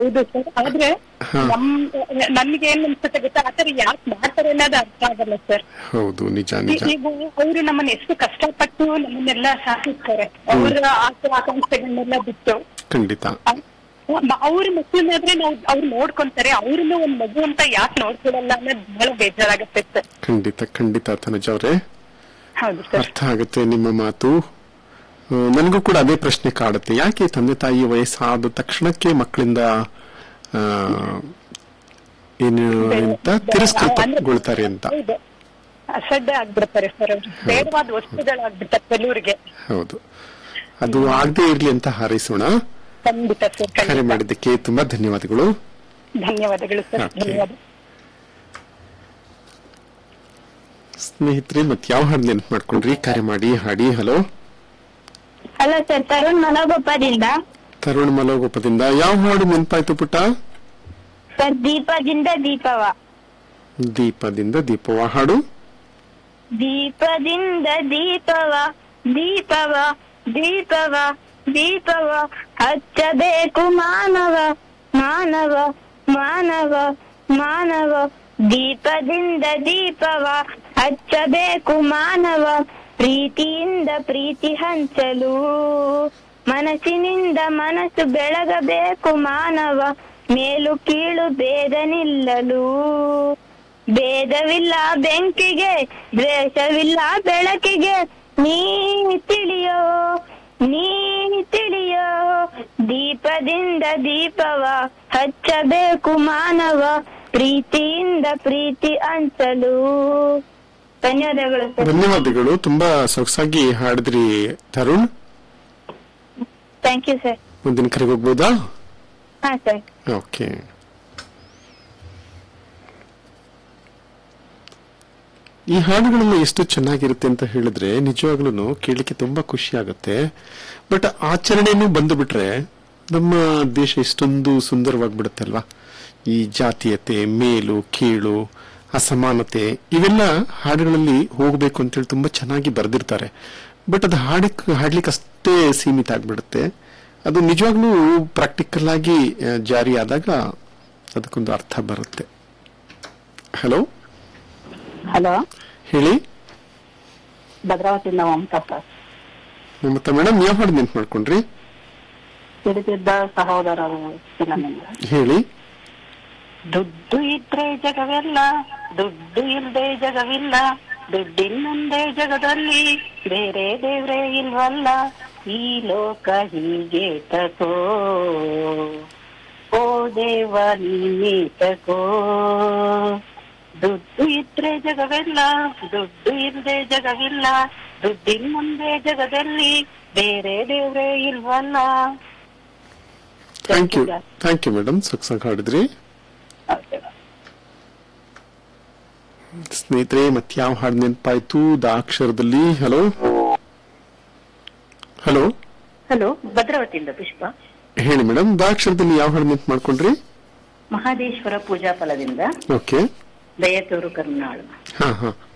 ಹೌದು ಸರ್ ಆದ್ರೆ ಹಾ. ನಮ್ ನಮ್ಗೆ ಏನ್ ಅನ್ಸುತ್ತೆ ಗೊತ್ತಾ ಆತರ ಯಾಕೆ ಮಾಡ್ತಾರೆ ಅನ್ನೋದು ಅರ್ಥ ಆಗಲ್ಲ ಸರ್ ಹೌದು ನಿಜ ನಿಜ ಈಗ ಅವರು ನಮ್ಮನ್ನ ಎಷ್ಟು ಕಷ್ಟಪಟ್ಟು ನಮ್ಮನ್ನೆಲ್ಲ ಸಾಕಿರ್ತಾರೆ ಅವರ ಆಸೆ ಆಕಾಂಕ್ಷೆಗಳನ್ನೆಲ್ಲ ಬಿಟ್ಟು ಖಂಡಿತ ಅವ್ರ ಮಕ್ಕಳನ್ನಾದ್ರೆ ನಾವು ಅವ್ರು ನೋಡ್ಕೊಂತಾರೆ ಅವ್ರನ್ನ ಒಂದ್ ಮಗು ಅಂತ ಯಾಕೆ ನೋಡ್ಕೊಳಲ್ಲ ಅನ್ನೋದು ಬಹಳ ಬೇಜಾರಾಗತ್ತೆ ಸರ್ ಖಂಡಿತ ಖಂಡಿತ ತನುಜ ಅವರೇ ಹೌದು ಸರ್ ಅರ್ಥ ಆಗುತ್ತೆ ನಿಮ್ಮ ಮಾತು ಆ, ನನಗೂ ಕೂಡ ಅದೇ ಪ್ರಶ್ನೆ ಕಾಡುತ್ತೆ ಯಾಕೆ ತಂದೆ ತಾಯಿ ವಯಸ್ಸಾದ ತಕ್ಷಣಕ್ಕೆ ಮಕ್ಕಳಿಂದ ಆ, ಏನು ಅಂತ ತಿರಸ್ಕೃತಗೊಳ್ತಾರೆ ಅಂತ ಹೌದು ಅಸಡ್ಡೆ ಆಗ್ಬಿಡ್ತಾರೆ ಸರ್ ಅವ್ರು ಬೇಡವಾದ ವಸ್ತುಗಳಾಗ್ಬಿಡ್ತಾರೆ ಕೆಲವ್ರಿಗೆ ಹೌದು ಅದು ಆಗದೆ ಇರ್ಲಿ ಅಂತ ಹಾರೈಸೋಣ ಖಂಡಿತ ಸರ್ ಕರೆ ಖಂಡಿತ ಮಾಡಿದ್ದಕ್ಕೆ ತುಂಬಾ ಧನ್ಯವಾದಗಳು ಧನ್ಯವಾದಗಳು ಸರ್ Okay. ಧನ್ಯವಾದ ಸ್ನೇಹಿತರೆ ಮತ್ತೆ ಯಾವ ಹಾಡು ನೆನಪು ಮಾಡ್ಕೊಂಡ್ರಿ ಕರೆ ಮಾಡಿ ಹಾಡಿ ಹಲೋ ಹಲೋ ಸರ್ ತರುಣ್ ಮನೋಗೊಪ್ಪದಿಂದ ತರುಣ್ ಮಲಗೋಪದಿಂದ ಯಾವ ಹಾಡು ನೆನಪಾಯ್ತು ಪುಟ್ಟ ಸರ್ ದೀಪದಿಂದ ದೀಪವ ದೀಪದಿಂದ ದೀಪವ ಹಾಡು ದೀಪದಿಂದ ದೀಪವ ದೀಪವ ದೀಪವ ದೀಪವ ಹಚ್ಚಬೇಕು ಮಾನವ ಮಾನವ ಮಾನವ ಮಾನವ ದೀಪದಿಂದ ದೀಪವ ಹಚ್ಚಬೇಕು ಮಾನವ ಪ್ರೀತಿಯಿಂದ ಪ್ರೀತಿ ಹಂಚಲು ಮನಸ್ಸಿನಿಂದ ಮನಸ್ಸು ಬೆಳಗಬೇಕು ಮಾನವ ಮೇಲು ಕೀಳು ಭೇದ ನಿಲ್ಲಲು ಭೇದವಿಲ್ಲ ಬೆಂಕಿಗೆ ದ್ವೇಷವಿಲ್ಲ ಬೆಳಕಿಗೆ ನೀ ತಿಳಿಯೋ ನೀ ತಿಳಿಯೋ ದೀಪದಿಂದ ದೀಪವ ಹಚ್ಚಬೇಕು ಮಾನವ ಪ್ರೀತಿಯಿಂದ ಪ್ರೀತಿ ಹಂಚಲು ಧನ್ಯವಾದಗಳು ಸರ್ ಧನ್ಯವಾದಗಳು ತುಂಬಾ ಸೊಗಸಾಗಿ ಹಾಡಿದ್ರಿ ತರುಣ್ ಥ್ಯಾಂಕ್ ಯು ಸರ್ ಮುಂದಿನ ಕರೆಗೆ ಹೋಗ್ಬೋದಾ ಹಾ ಸರ್ ಓಕೆ ಈ ಹಾಡುಗಳೆಲ್ಲ ಎಷ್ಟು ಚೆನ್ನಾಗಿರುತ್ತೆ ಅಂತ ಹೇಳಿದ್ರೆ ನಿಜವಾಗ್ಲೂ ಕೇಳಲಿಕ್ಕೆ ತುಂಬಾ ಖುಷಿ ಆಗುತ್ತೆ ಬಟ್ ಆಚರಣೆನೂ ಬಂದು ಬಿಟ್ರೆ ನಮ್ಮ ದೇಶ ಇಷ್ಟೊಂದು ಸುಂದರವಾಗಿಬಿಡುತ್ತೆ ಅಲ್ವಾ ಈ ಜಾತೀಯತೆ ಮೇಲು ಕೀಳು ಅಸಮಾನತೆ ಇವೆಲ್ಲ ಹಾಡುಗಳಲ್ಲಿ ಹೋಗಬೇಕು ಅಂತೇಳಿ ತುಂಬಾ ಚೆನ್ನಾಗಿ ಬರೆದಿರ್ತಾರೆ ಬಟ್ ಅದು ಹಾಡಕ್ ಹಾಡ್ಲಿಕ್ಕೆ ಅಷ್ಟೇ ಸೀಮಿತ ಆಗ್ಬಿಡುತ್ತೆ ಅದು ನಿಜವಾಗ್ಲೂ ಪ್ರಾಕ್ಟಿಕಲ್ ಆಗಿ ಆ, ಜಾರಿ ಆದಾಗ ಅದಕ್ಕೊಂದು ಅರ್ಥ ಬರುತ್ತೆ ಹಲೋ ಹಲೋ ಹೇಳಿ ಭದ್ರಾವತಿಯಿಂದ ಮಮತಾ ಸರ್ ಮಮತಾ ಮೇಡಮ್ ಯಾವ ಹಾಡು ನೆನ್ಪು ಮಾಡ್ಕೊಂಡ್ರಿ ಸಿಡಿದಿದ್ದ ಸಹೋದರರು ಫಿಲಮಿಂದ ಹೇಳಿ ದುಡ್ಡು ಇದ್ರೆ ಜಗವೆಲ್ಲ ದುಡ್ಡು ಇಲ್ದೆ ಜಗವಿಲ್ಲ ದುಡ್ಡಿನ್ನೊಂದೇ ಜಗದಲ್ಲಿ ಬೇರೆ ದೇವ್ರೇ ಇಲ್ವಲ್ಲ ಈ ಲೋಕ ಹೀಗೆ ತಕೋ ಓ ದೇವ ನೀನೇ ತಕೋ ದುಡ್ಡು ಇದ್ರೆ ಜಗವೆಲ್ಲ ದುಡ್ಡು ಇಲ್ದೆ ಜಗವಿಲ್ಲ ದುಡ್ಡಿನ್ನೊಂದೇ ಜಗದಲ್ಲಿ ಬೇರೆ ದೇವ್ರೇ ಇಲ್ವಲ್ಲ thank you thank you madam ಸೊಗಸಾಗಿ ಹಾಡಿದ್ರಿ Okay. ಸ್ನೇಹಿತರೆ ಮತ್ತೆ ಯಾವ ಹಾಡು ನೆನಪಾಯ್ತು ದಾಕ್ಷರದಲ್ಲಿ ಹಲೋ ಹಲೋ ಹಲೋ ಭದ್ರಾವತಿಯಿಂದ ಪುಷ್ಪ ಹೇಳಿ ಮೇಡಮ್ ದಾಕ್ಷರದಲ್ಲಿ ಯಾವ ಹಾಡು ನೆನ್ಪು ಮಾಡ್ಕೊಂಡ್ರಿ ಮಹಾದೇಶ್ವರ ಪೂಜಾ ಫಲದಿಂದ ಓಕೆ ದಯತೂರು ಕರುನಾಳು ಹಾ ಹಾ